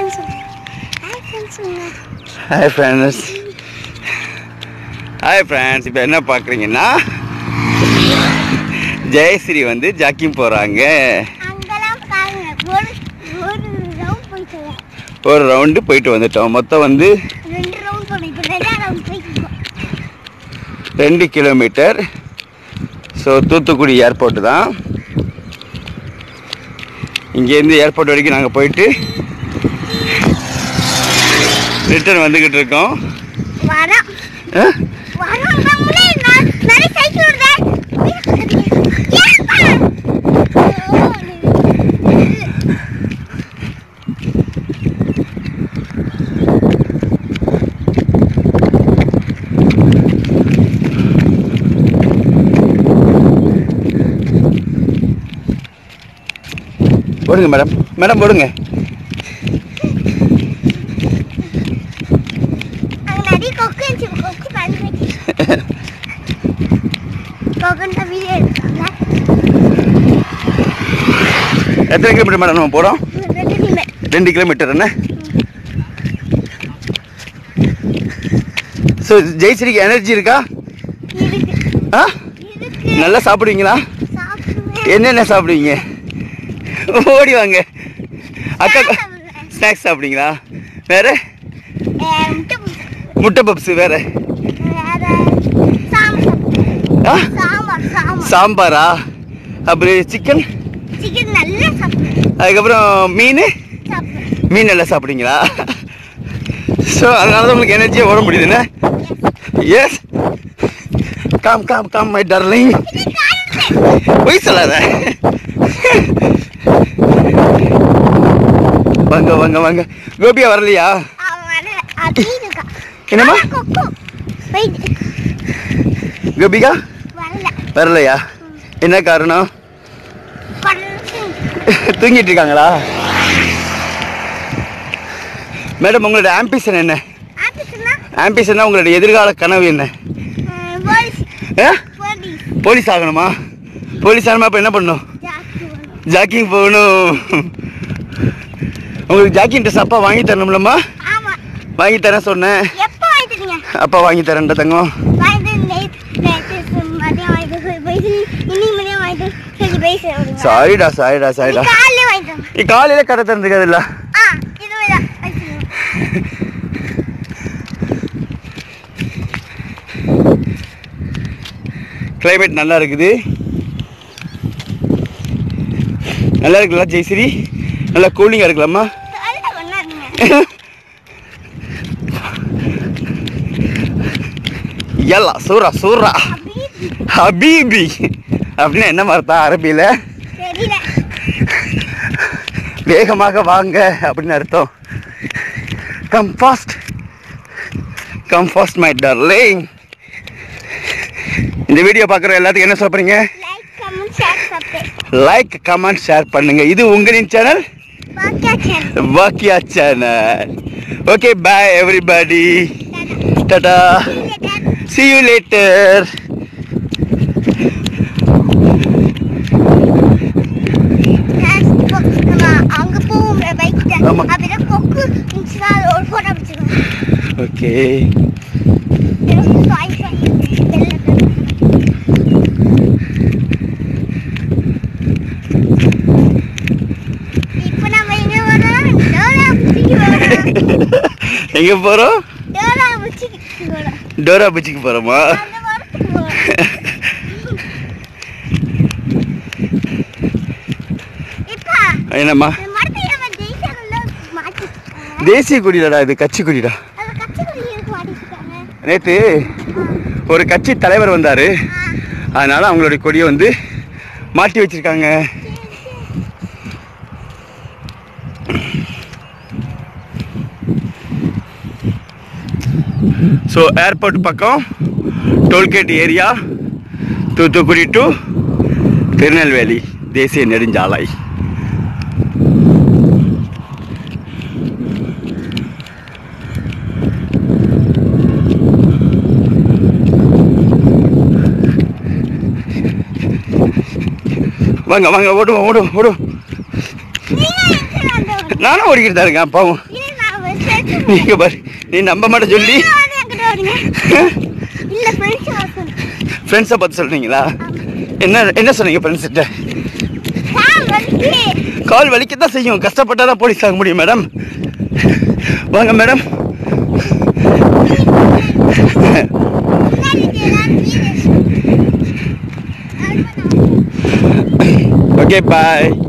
Friends hi friends hi friends hi friends இப்போ என்ன பார்க்குறீங்கன்னா ஜெயஸ்ரீ வந்து ஜாக்கிங் போகிறாங்க அங்கெல்லாம் பாருங்க ஒரு ஒரு ரவுண்ட் போயிட்டு ஒரு ரவுண்டு போயிட்டு வந்துட்டோம் மொத்தம் வந்து ரெண்டு ரவுண்ட் போனோம் இப்போ ரெண்டாவது ரவுண்ட் போயிட்டு ரெண்டு கிலோமீட்டர் ஸோ தூத்துக்குடி ஏர்போர்ட்டு தான் இங்கேருந்து ஏர்போர்ட் வரைக்கும் நாங்கள் போயிட்டு ரிட்டர்ன் வந்துக்கிட்டு இருக்கோம் வரோம் ஆ? வரோம் நம்மளே நான் நிறைய சைக்கிள் வருதே ஏப்பா போடுங்க மேடம் மேடம் போடுங்க அங்க நிறைய கொக்கு இருந்துச்சு கொக்கு பறந்து கொக்குன்ற வீடியோ எடுத்தாங்க எத்தனை கிலோமீட்டர் மேடம் நம்ம போகிறோம் ரெண்டு நிமிடம் ரெண்டு கிலோமீட்டர் என்ன ஸோ ஜெயஸ்ரீக்கு எனர்ஜி இருக்கா இருக்கு ஆ இருக்கு நல்லா சாப்பிடுவீங்களா சாப்பிடுவேன் என்னென்ன சாப்பிடுவீங்க ஓடி வாங்க அக்கா Snacks சாப்பிடுவேன். ஸ்நாக்ஸ் சாப்பிடுவீங்களா வேற அஹ் முட்டை புட்டு. முட்டை பப்ஸ் வேற வேற சாம்பார் சாப்பிடுவேன். ஆ சாம்பார் சாம்பார் சாம்பாரா அப்புறம் சிக்கன் சிக்கன் நல்லா சாப்பிடுவேன் அதுக்கப்புறம் மீன் சாப்பிடுவேன் மீன் நல்லா சாப்பிடுவீங்களா ஸோ அதனால தான் உங்களுக்கு எனர்ஜியாக ஓட முடியுதுண்ணே yes come come come my darling இது காலுது. பொய் சொல்லாத வாங்க வாங்க வாங்க கோபியா வரலையா அவன் வரல. அது இருக்கா. என்னம்மா? ஆனா கொக்கு. Wait. கோபிகா வரல. வரலையா என்ன காரணம் பறந்து. தூங்கிட்டு இருக்காங்களா மேடம் உங்களோட ஆம்பிஷன் என்ன ஆபீஸ்னா, ஆம்பிஷன்னா உங்களோட எதிர்கால கனவு என்ன அஹ், போலீஸ். ஆ? போலீஸ். போலீஸ் ஆகணுமா போலீஸ் ஆகணுமா அப்போ என்ன பண்ணணும் ஜாக்கி வேணும். ஜாக்கிங் போகணும் உங்களுக்கு ஜாக்கிங் ட்ரெஸ் அப்பா வாங்கி தரணும்லம்மா ஆமா. வாங்கி தரேன் சொன்னேன் எப்போ வாங்கிட்டீங்க? அப்பா வாங்கி தரேன்டா தங்கம் வாங்கிட்டு நேத்து- நேத்து மதியம் வாங்கிட்டு போய் பேசி, இன்னைக்கு மதியம் வாங்கிட்டு சரி பேசி விடுங்க. சாரிடா சாரிடா சாரிடா இன்னைக்கு காலையில வாங்கிட்டு வந்தேன். நீ காலையில கடை திறந்துக்காதுல்ல ஆ, இதுவேதான். வச்சுக்கோங்க. கிளைமேட் நல்லா இருக்குது நல்லா இருக்குல்ல ஜெயஸ்ரீ நல்லா கூலிங்காக இருக்கலாமா அதுல கொண்டாடுங்க. எல்லா சூரா சூரா அப்படி ஹபீபி அப்படின்னா என்ன மாதிரி தான் அரபியில் தெரியல. வேகமாக வாங்க அப்படின்னு அர்த்தம் come fast come fast my darling இந்த வீடியோ பார்க்குற எல்லாத்துக்கும் என்ன சொல்றீங்க Like, comment, share, subscribe. Like comment share பண்ணுங்க இது உங்களின் சேனல் பாக்கியா channel. வாக்கியா channel okay bye everybody tata. Tata See you later. see you later Next book. நம்ம அங்க போவோம் bike ல. ஆமா. அப்படியே கொக்கு இருந்துச்சுன்னா அது ஒரு photo பிடிச்சிருவோம். ஓகே எனக்கு swipe பண்ணி வெளில போய். இப்ப நம்ம எங்க வரோம்? டோரா புச்சிக்கு வரோம். எங்க போறோம் டோரா புச்சிக்கு வரோம். டோரா பீச்சுக்கு போறோமா அந்த வாரத்துக்கு வரோம். இப்ப என்னம்மா இந்த மரத்துல நம்ம ஜெயிச்சதுல மாட்டிருக்காங்க. தேசிய கொடிடா இது கட்சி கொடிடா அது கச்சக்கொடி எதுக்கு மாட்டிருக்காங்க? நேத்து ஒரு கட்சி தலைவர் வந்தாரு அதனால அவங்களுடைய கொடியை வந்து மாட்டி வச்சிருக்காங்க ஸோ ஏர்போர்ட் பக்கம் tollgate area Thoothukudi to Tirunelveli தேசிய நெடுஞ்சாலை வாங்க வாங்க ஓடுவோம் ஓடுவோம் ஓடுவோம் நீங்க எங்க வந்து நானும் ஓடிக்கிட்டு தான் இருக்கேன் அப்பாவும் இது நீங்க பாரு நீ நம்ப மாட்ட சொல்லி என்கிட்ட வருங்க இல்ல ஃப்ரெண்ட்ஸ் வரணும் ஃப்ரெண்ட்ஸை பார்த்து சொல்றீங்களா என்ன என்ன சொன்னீங்க ஃப்ரெண்ட்ஸ்கிட்ட சாம் வந்து கால் வலிக்கத்தான் செய்யும் கஷ்டப்பட்டாதான் போலீஸ் ஆக முடியும் மேடம் வாங்க மேடம் ஓகே பாய்